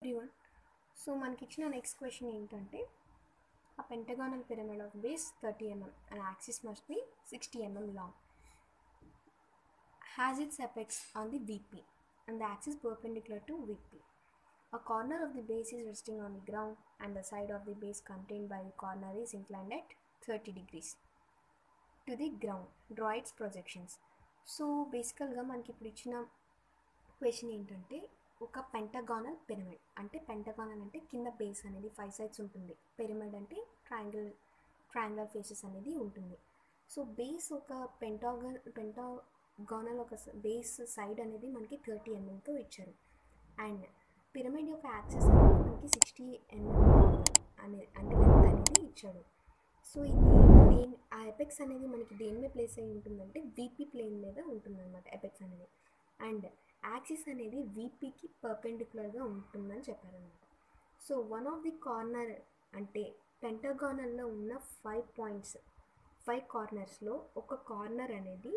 Everyone so మనకి ఇచ్చిన next question ఏంటంటే a pentagonal pyramid of base 30 mm and axis must be 60 mm long has its apex on the VP and the axis perpendicular to VP. A corner of the base is resting on the ground and the side of the base contained by the corner is inclined at 30 degrees to the ground. Draw its projections. So బేసికల్గా మనకి ఇప్పుడు ఇచ్చిన question ఏంటంటే ఒక పెంటగానల్ pyramid అంటే పెంటగానల్ అంటే కింద base అనేది ఫైవ్ సైడ్స్ ఉంటుంది పిరమిడ్ అంటే ట్రయాంగిల్ ట్రయాంగులర్ ఫేసెస్ అనేది ఉంటుంది సో బేస్ ఒక పెంటాగన్ పెంటాగానల్ ఒక బేస్ సైడ్ అనేది మనకి థర్టీ ఎంఎంతో ఇచ్చారు అండ్ పిరమిడ్ యొక్క యాక్సెస్ అనేది మనకి సిక్స్టీ ఎంఎం అనేది అంటే లెంత్ అనేది ఇచ్చాడు సో ఇది దేని ఆ ఎపెక్స్ అనేది మనకి దేని మీద ప్లేస్ అయి ఉంటుందంటే వీపీ ప్లేన్ మీద ఉంటుందన్నమాట ఎపెక్స్ అనేది అండ్ యాక్సిస్ అనేది వీపీకి పర్పెండిక్యులర్గా ఉంటుందని చెప్పారనమాట so one of the corner అంటే పెంటగానల్లో ఉన్న ఫైవ్ పాయింట్స్ ఫైవ్ కార్నర్స్లో ఒక కార్నర్ అనేది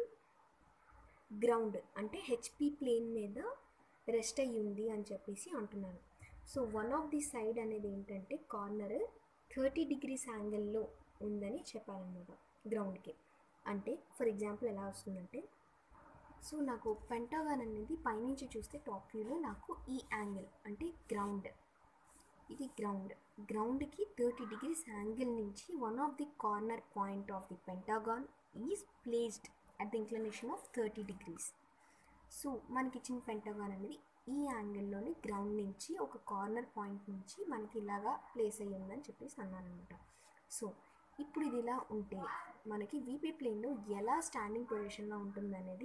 గ్రౌండ్ అంటే హెచ్పి ప్లేన్ మీద రెస్ట్ అయ్యి ఉంది అని చెప్పేసి అంటున్నారు so one of the side అనేది ఏంటంటే కార్నర్ థర్టీ డిగ్రీస్ యాంగిల్లో ఉందని చెప్పారనమాట గ్రౌండ్కి అంటే ఫర్ ఎగ్జాంపుల్ ఎలా వస్తుందంటే సో నాకు పెంటాగాన్ అనేది పైనుంచి చూస్తే టాప్ వ్యూలో నాకు ఈ యాంగిల్ అంటే గ్రౌండ్ ఇది గ్రౌండ్ గ్రౌండ్కి థర్టీ డిగ్రీస్ యాంగిల్ నుంచి one of the corner point of the pentagon is placed at the inclination of thirty degrees so మనకి ఇచ్చిన పెంటగాన్ అనేది ఈ యాంగిల్లోని గ్రౌండ్ నుంచి ఒక కార్నర్ పాయింట్ నుంచి మనకి ఇలాగా ప్లేస్ అయ్యి ఉందని చెప్పేసి అన్నాను అనమాట సో ఇప్పుడు ఇది ఇలా ఉంటే మనకి వీపీ ప్లేన్లో ఎలా స్టాండింగ్ పొజిషన్లో ఉంటుంది అనేది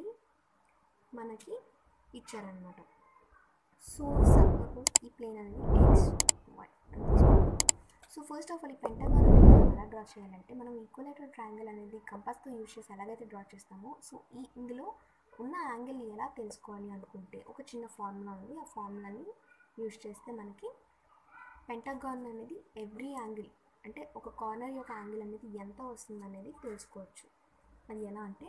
మనకి ఇచ్చారనమాట సో సపోజ్ ఈ ప్లేన్ అనేది ఎక్స్ వై అని తీసుకుంటాం సో ఫస్ట్ ఆఫ్ ఆల్ ఈ పెంటగాన్ అనేది మనం ఎలా డ్రా చేయాలంటే మనం ఈక్వలేటర్ ట్రయాంగిల్ అనేది కంపాస్తో యూజ్ చేసి ఎలాగైతే డ్రా చేస్తామో సో ఈ ఇందులో ఉన్న యాంగిల్ ఎలా తెలుసుకోవాలి అనుకుంటే ఒక చిన్న ఫార్ములా ఉంది ఆ ఫార్ములాని యూజ్ చేస్తే మనకి పెంటగాన్ అనేది ఎవ్రీ యాంగిల్ అంటే ఒక కార్నర్ యొక్క యాంగిల్ అనేది ఎంత వస్తుంది అనేది తెలుసుకోవచ్చు అది ఎలా అంటే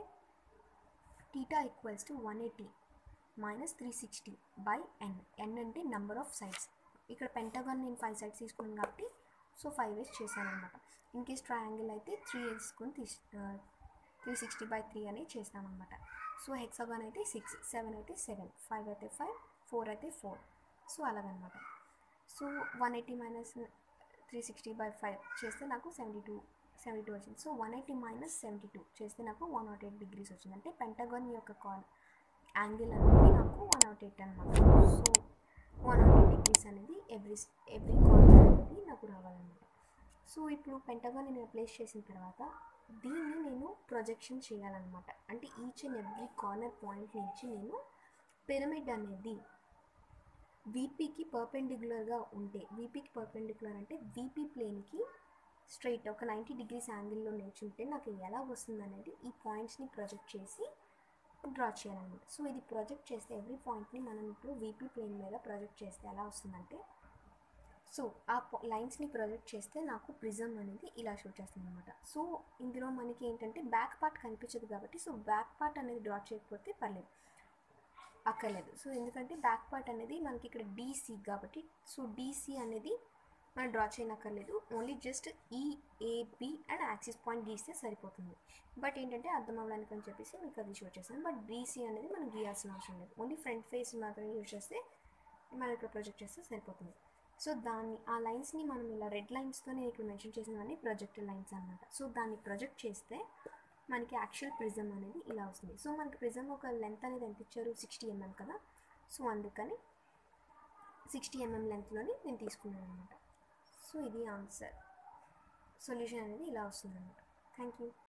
theta equals to one eighty minus three sixty by N N అంటే నెంబర్ ఆఫ్ సైడ్స్ ఇక్కడ పెంటగాన్ నేను ఫైవ్ సైడ్స్ తీసుకున్నాను కాబట్టి సో ఫైవ్ వేస్ చేశాను అనమాట ఇన్ కేస్ ట్రయాంగిల్ అయితే త్రీ వేసుకొని తీసి త్రీ సిక్స్టీ బై త్రీ అనేది చేస్తాను అనమాట సో హెక్సాగాన్ అయితే సిక్స్ సెవెన్ అయితే సెవెన్ ఫైవ్ అయితే ఫైవ్ ఫోర్ అయితే ఫోర్ సో అలాగనమాట so one eighty minus three sixty by five చేస్తే నాకు సెవెంటీ టూ సెవెంటీ టూ వచ్చింది so one eighty minus seventy two చేస్తే నాకు వన్ నాట్ ఎయిట్ డిగ్రీస్ వచ్చింది అంటే పెంటగాన్ యొక్క కాన్ యాంగిల్ అనేది నాకు వన్ నాట్ ఎయిట్ అనమాట so one naught eight degrees అనేది ఎవ్రీ ఎవ్రీ కార్నర్ అనేది నాకు రావాలన్నమాట సో ఇప్పుడు పెంటగాన్ నేను ప్లేస్ చేసిన తర్వాత దీన్ని నేను ప్రొజెక్షన్ చేయాలన్నమాట అంటే each and every corner point నుంచి నేను పిరమిడ్ అనేది వీపీకి పర్పెండిక్యులర్గా ఉంటే వీపీకి పర్పెండిక్యులర్ అంటే వీపీ ప్లేన్కి స్ట్రైట్ ఒక నైంటీ డిగ్రీస్ యాంగిల్లో నిల్చుంటే నాకు ఎలా వస్తుంది అనేది ఈ పాయింట్స్ని ప్రొజెక్ట్ చేసి డ్రా చేయాలన్నమాట సో ఇది ప్రొజెక్ట్ చేస్తే ఎవ్రీ పాయింట్ని మనం ఇప్పుడు వీపీ ప్లేన్ మీద ప్రొజెక్ట్ చేస్తే ఎలా వస్తుందంటే సో ఆ లైన్స్ని ప్రొజెక్ట్ చేస్తే నాకు ప్రిజమ్ అనేది ఇలా షూట్ చేస్తుంది అనమాట సో ఇందులో మనకి ఏంటంటే బ్యాక్ పార్ట్ కనిపించదు కాబట్టి సో బ్యాక్ పార్ట్ అనేది డ్రా చేయకపోతే పర్లేదు అక్కర్లేదు సో ఎందుకంటే బ్యాక్ పార్ట్ అనేది మనకి ఇక్కడ డీసీ కాబట్టి సో డీసీ అనేది మనం డ్రా చేయనక్కర్లేదు only just EAB and axis point గీస్తే సరిపోతుంది బట్ ఏంటంటే అర్థం అవ్వడానికి అని చెప్పేసి మీకు అది షో చేస్తాను బట్ డీసీ అనేది మనం గీయాల్సిన అవసరం లేదు ఓన్లీ ఫ్రంట్ ఫేస్ మాత్రమే యూజ్ చేస్తే మనం ఇక్కడ ప్రొజెక్ట్ చేస్తే సరిపోతుంది సో దాన్ని ఆ లైన్స్ని మనం ఇలా రెడ్ లైన్స్తో నేను ఇక్కడ మెన్షన్ చేసినవన్నీ ప్రొజెక్టర్ లైన్స్ అనమాట సో దాన్ని ప్రొజెక్ట్ చేస్తే మనకి యాక్చువల్ ప్రిజమ్ అనేది ఇలా వస్తుంది సో మనకి ప్రిజమ్ ఒక లెంత్ అనేది ఎంత ఇచ్చారు సిక్స్టీ ఎంఎం కదా సో అందుకని సిక్స్టీ ఎంఎం లెంత్లోని నేను తీసుకున్నాను అనమాట సో ఇది ఆన్సర్ సొల్యూషన్ అనేది ఇలా వస్తుంది అనమాట థ్యాంక్ యూ